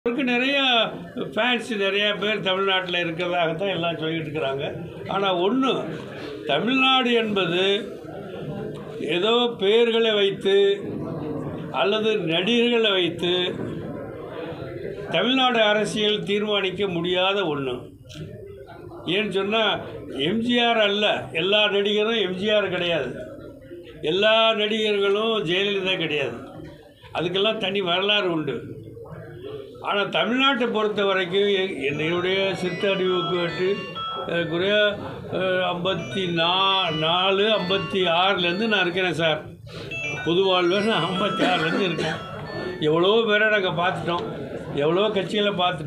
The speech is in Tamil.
அவருக்கு நிறைய ஃபேன்ஸ் நிறைய பேர் தமிழ்நாட்டில் இருக்கிறதாக தான் எல்லாம் சொல்லிட்டு இருக்கிறாங்க ஆனால் ஒன்று தமிழ்நாடு என்பது ஏதோ பெயர்களை வைத்து அல்லது நடிகர்களை வைத்து தமிழ்நாடு அரசியல் தீர்மானிக்க முடியாத ஒன்று ஏன்னு சொன்னால் எம்ஜிஆர் அல்ல எல்லா நடிகரும் எம்ஜிஆர் கிடையாது எல்லா நடிகர்களும் ஜெயலலிதா கிடையாது அதுக்கெல்லாம் தனி வரலாறு உண்டு ஆனால் தமிழ்நாட்டை பொறுத்த வரைக்கும் எ- என்னுடைய சித்தறிவுக்கு வெட்டு குறைய ஐம்பத்தி நா நாலு ஐம்பத்தி ஆறுலேருந்து நான் இருக்கிறேன் சார் புது வாழ்வு நான் ஐம்பத்தி ஆறுலேருந்து இருக்கேன் எவ்வளோ பேரை நாங்கள் பார்த்துட்டோம் எவ்வளோ கட்சிகளை பார்த்துட்டோம்